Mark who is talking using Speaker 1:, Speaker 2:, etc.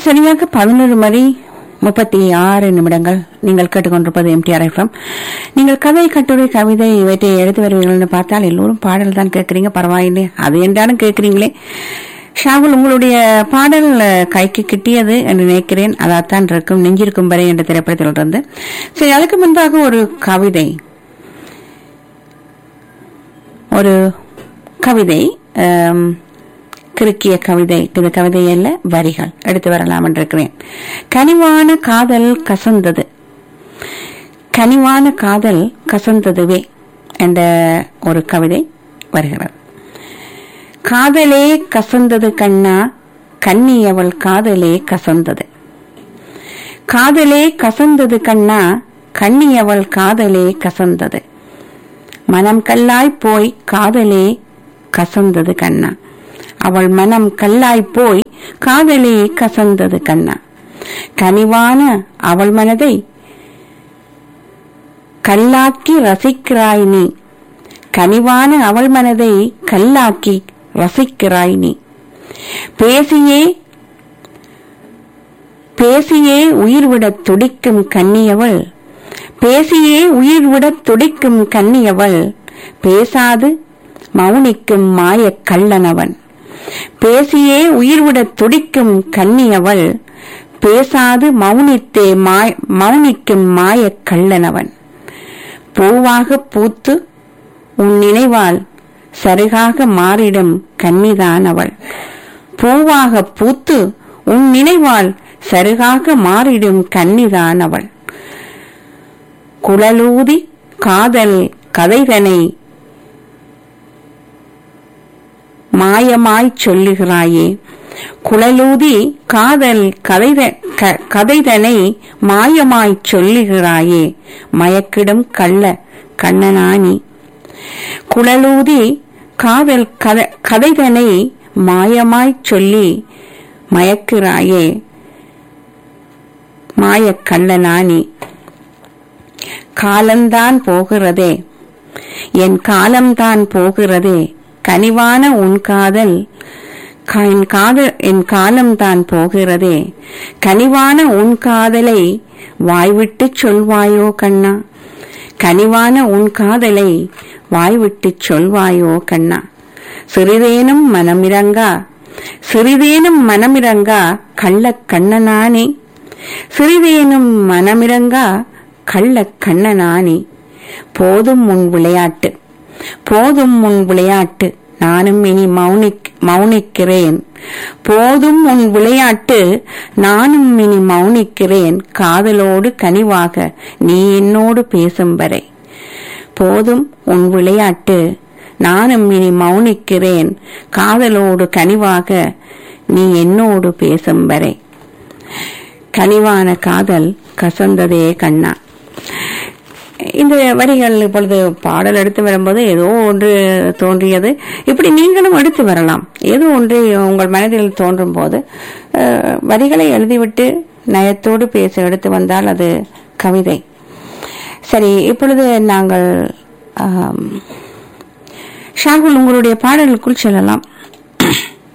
Speaker 1: நேரம் சரியாக பதினொரு மணி முப்பத்தி ஆறு நிமிடங்கள் நீங்கள் கேட்டுக்கொண்டிருப்பது எம்டிஆர் எஃப்எம் நீங்கள் கதை கட்டுரை கவிதை இவற்றை எடுத்து வருவீர்கள்னு பார்த்தால் எல்லோரும் பாடல் தான் கேட்கறீங்க பரவாயில்லை அது என்றாலும் கேட்கறீங்களே ஷாகுல் உங்களுடைய பாடல் அஹ், கைக்கு கிட்டியது என்று நினைக்கிறேன் அதாத்தான் இருக்கும் நெஞ்சிருக்கும் வரை என்ற திரைப்படத்தில் இருந்து சரி அதுக்கு முன்பாக ஒரு கவிதை ஒரு கவிதை ஆம், கிறுக்கிய கவிதை இது கவிதை அல்ல வரிகள் எடுத்து வரலாம் என்றிருக்கிறேன் கனிவான காதல் கசந்தது கனிவான காதல் கசந்ததுவே என்ற ஒரு கவிதை வருகிறது காதலே கசந்தது கண்ணா கண்ணி அவள் காதலே கசந்தது காதலே கசந்தது கண்ணா கண்ணி அவள் காதலே கசந்தது மனம் கல்லாய் போய் காதலே கசந்தது கண்ணா அவள் மனம் கல்லாய் போய் காதலே கசந்தது கண்ணா கனிவான அவள் மனதை கல்லாக்கி ரசிக்கிறாய் நீ கனிவான அவள் மனதை கல்லாக்கி ரசிக்கிறாய் நீ பேசியே பேசியே உயிர் விடத் துடிக்கும் கன்னியவள் பேசியே உயிர் விடத் துடிக்கும் கன்னியவள் பேசாது மௌனிக்கும் மாயக் கள்ளனவன் பேசியே உயிர் விடத் துடிக்கும் கன்னியவள் பேசாது மௌனித்தே மாய் மௌனிக்கும் மாயக் கள்ளனவன் பூவாக பூத்து உன் நினைவால் சருகாக மாறிடும் கன்னிதான் அவள் பூவாக பூத்து உன் நினைவால் சருகாக மாறிடும் கன்னிதான் அவள் குழலூதி காதல் கதைதனை மாயமாய்ச் சொல்லுகிறாயே குழலூதி காதல் கதைத க- கதைதனை மாயமாய்ச் சொல்லுகிறாயே மயக்கிடும் கள்ள கண்ணனானி குழலூதி காதல் கத- கதைதனை மாயமாய்ச் சொல்லி மயக்கிறாயே மாயக் கள்ளனானி காலம்தான் போகிறதே என் காலம்தான் போகிறதே கனிவான உன் காதல் க- என் காதல் என் காலம்தான் போகிறதே கனிவான உன் காதலை வாய்விட்டுச் சொல்வாயோ கண்ணா கனிவான உன் காதலை வாய்விட்டுச் சொல்வாயோ கண்ணா சிறிதேனும் மனமிரங்கா சிறிதேனும் மனமிரங்கா கள்ளக் கண்ணனானே சிறிதேனும் மனமிரங்கா கள்ளக் கண்ணனானே போதும் உன் விளையாட்டு போதும் உன் விளையாட்டு நானும் இனி மௌனிக் மௌனிக்கிறேன் போதும் உன் விளையாட்டு நானும் இனி மௌனிக்கிறேன் காதலோடு கனிவாக நீ என்னோடு பேசும் வரை போதும் உன் விளையாட்டு நானும் இனி மௌனிக்கிறேன் காதலோடு கனிவாக நீ என்னோடு பேசும் வரை கனிவான காதல் கசந்ததே கண்ணா இந்த வரிகள் இப்பொழுது பாடல் எடுத்து வரும்போது ஏதோ ஒன்று தோன்றியது இப்படி நீங்களும் எடுத்து வரலாம் ஏதோ ஒன்று உங்கள் மனதில் தோன்றும் போது அஹ், வரிகளை எழுதிவிட்டு நயத்தோடு பேச எடுத்து வந்தால் அது கவிதை சரி இப்பொழுது நாங்கள் ஆம், ஷாகுல் உங்களுடைய பாடலுக்குள் செல்லலாம்